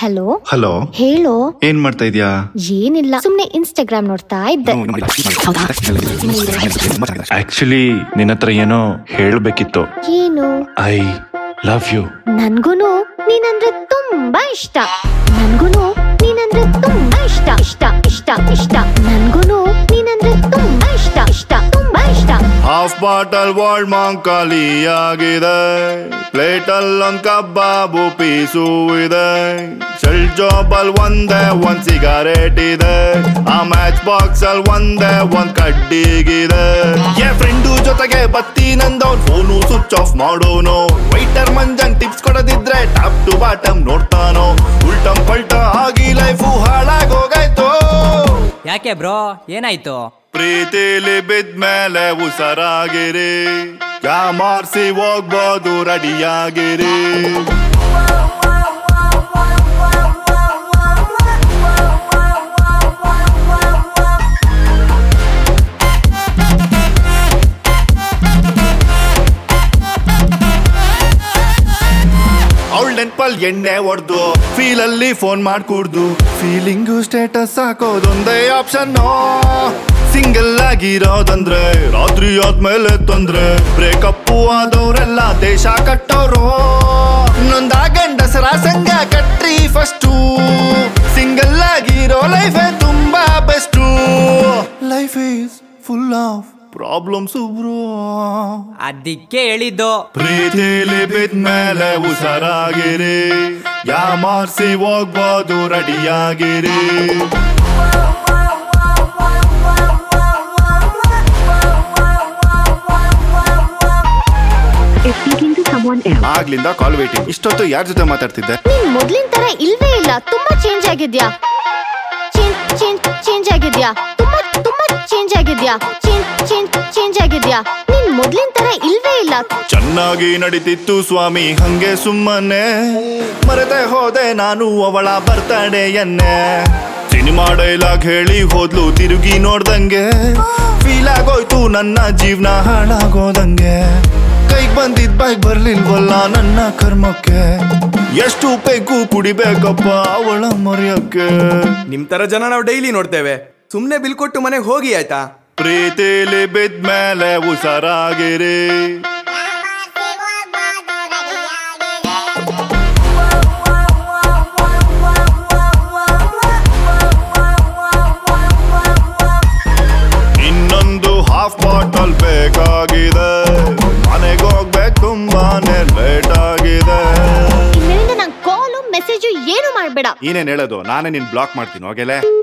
Hello hello ಹೇಳೋ ಏನ್ ಮಾಡ್ತಾ ಇದ್ಯಾ ಏನಿಲ್ಲ ಸುಮ್ನೆ ಇನ್ಸ್ಟಾಗ್ರಾಮ್ ನೋಡ್ತಾ ಇದ್ದೆ ಆಕ್ಚುಲಿ ನಿನ್ನ ಹತ್ರ ಏನೋ ಹೇಳ್ಬೇಕಿತ್ತು ಏನು ಐ ಲವ್ ಯು ನನ್ಗೂನು ನೀನಂದ್ರೆ ತುಂಬಾ ಇಷ್ಟ ನನ್ಗೂನು ನೀನಂದ್ರೆ ತುಂಬಾ ಇಷ್ಟ ಇಷ್ಟ ಇಷ್ಟ ಇಷ್ಟ ನನ್ಗೂನು ನೀನಂದ್ರೆ ತುಂಬಾ ಇಷ್ಟ ಇಷ್ಟ ತುಂಬಾ ಇಷ್ಟ ಹಾಫ್ ಬಾಟಲ್ ವಾಲ್ಡ್ ಮಾಂಗ್ ಖಾಲಿ ಆಗಿದೆ ಪ್ಲೇಟ್ ಅಲ್ಲೊಂದ್ ಕಬ್ಬಾಬು ಪೀಸು ಇದೆ ಶೆಲ್ ಜಾಬ್ ಅಲ್ಲಿ ಒಂದೇ ಒಂದ್ ಸಿಗಾರೇಟ್ ಇದೆ ಆ ಮ್ಯಾಚ್ ಬಾಕ್ಸ್ ಅಲ್ಲಿ ಒಂದೇ ಒಂದ್ ಕಡ್ಡಿಗಿದೆ ಏ ಫ್ರೆಂಡು ಜೊತೆಗೆ ಬತ್ತಿ ನಂದವ್ನ್ ಫೋನು ಸ್ವಿಚ್ ಆಫ್ ಮಾಡೋನು ವೈಟರ್ ಮಂಜಂಗ್ ಟಿಪ್ಸ್ ಕೊಡದಿದ್ರೆ ಟಾಪ್ ಟು ಬಾಟಮ್ ನೋಡ್ತಾನೋ ಉಲ್ಟಂ ಪಲ್ಟ ಆಗಿ ಲೈಫು ಹಾಳಾಗೋಗಾಯ್ತು ಯಾಕೆ ಬ್ರೋ ಏನಾಯ್ತು ಪ್ರೀತಿಲಿ ಬಿದ್ಮೇಲೆ ಉಸರಾಗಿರಿ ಮಾರ್ಸಿ ಹೋಗ್ಬೋದು ರೆಡಿಯಾಗಿರಿ ಅವಳ ನೆನ್ಪಲ್ ಎಣ್ಣೆ ಹೊಡ್ದು ಫೀಲ್ ಅಲ್ಲಿ ಫೋನ್ ಮಾಡ್ಕೂಡ್ದು ಫೀಲಿಂಗು ಸ್ಟೇಟಸ್ ಹಾಕೋದೊಂದೇ ಆಪ್ಷನ್ ಸಿಂಗಲ್ ಆಗಿರೋದಂದ್ರೆ ರಾತ್ರಿ ಆದ್ಮೇಲೆ ತೊಂದ್ರೆ ಬ್ರೇಕಪ್ ಆದವ್ರೆಲ್ಲ ದೇಶ ಕಟ್ಟೋರು ನೊಂದ ಗಂಡಸರ ಸಂಘ ಕಟ್ರಿ ಫಸ್ಟು ಸಿಂಗಲ್ ಆಗಿರೋ ಲೈಫೇ ತುಂಬಾ best life is full of problems bro ಅದಕ್ಕೆ ಹೇಳಿದ್ದು ಪ್ರೀತಿಲಿ ಬಿದ್ಮೇಲೆ ಉಸರಾಗಿರಿ ಯಾಮಾರ್ಸಿ ಹೋಗ್ಬೋದು ರೆಡಿಯಾಗಿರಿ is speaking to someone else. ಆಗ್ಲಿಂದ ಕಾಲ್ ವೇಟಿಂಗ್ ಇಷ್ಟೊತ್ತು ಯಾರ ಜೊತೆ ಮಾತಾಡ್ತಿದ್ದೆ ನೀನ್ ಮೊದ್ಲಿನ ತರ ಇಲ್ವೇ ಇಲ್ಲ ತುಂಬಾ ಚೇಂಜ್ ಆಗಿದ್ಯಾ ಚೇಂಜ್ ಚೇಂಜ್ ಚೇಂಜ್ ಆಗಿದ್ಯಾ ತುಂಬಾ ತುಂಬಾ ಚೇಂಜ್ ಆಗಿದ್ಯಾ ಚೇಂಜ್ ಚೇಂಜ್ ಚೇಂಜ್ ಆಗಿದ್ಯಾ ನೀನ್ ಮೊದ್ಲಿನ ತರ ಇಲ್ವೇ ಇಲ್ಲ ಚೆನ್ನಾಗಿ ನಡೀತಿತ್ತು ಸ್ವಾಮಿ ಹಂಗೆ ಸುಮ್ಮನೆ ಮರೆತೆ ಹೋದೆ ನಾನು ಅವಳ ಬರ್ತಡೆಯನ್ನೇ ಸಿನಿಮಾ ಡೈಲಾಗ್ ಹೇಳಿ ಹೋದ್ಲು ತಿರುಗಿ ನೋಡ್ದಂಗೆ ಫೀಲ್ ಆಗೋಯ್ತು ನನ್ನ ಜೀವನ ಹಾಳಾಗೋದಂಗೆ ಕೈಗ್ ಬಂದಿದ್ ಬೈಕ್ ಬರ್ಲಿಲ್ವಲ್ಲ ನನ್ನ ಕರ್ಮಕ್ಕೆ ಎಷ್ಟು ಬೇಕು ಕುಡಿಬೇಕಪ್ಪ ಅವಳ ಮರೆಯಕ್ಕೆ ನಿಮ್ ತರ ಜನ ನಾವು ಡೈಲಿ ನೋಡ್ತೇವೆ ಸುಮ್ನೆ ಬಿಲ್ ಕೊಟ್ಟು ಮನೆಗೆ ಹೋಗಿ ಆಯ್ತಾ ಪ್ರೀತಿಲಿ ಬಿದ್ಮೇಲೆ ಉಸರಾಗಿರಿ ಇನ್ನೊಂದು ಹಾಫ್ ಬಾಟಲ್ ಬೇಕಾಗಿದೆ ಮನೆಗೆ ಹೋಗ್ಬೇಕು ತುಂಬಾನೇ ಲೇಟ್ ಆಗಿದೆ ಇನ್ಮೇಲಿಂದ ನಂಗೆ ಕಾಲು ಮೆಸೇಜು ಏನು ಮಾಡ್ಬೇಡ ಏನೇನ್ ಹೇಳೋದು ನಾನೇ ನಿನ್ ಬ್ಲಾಕ್ ಮಾಡ್ತೀನಿ ಹೋಗೆಲೆ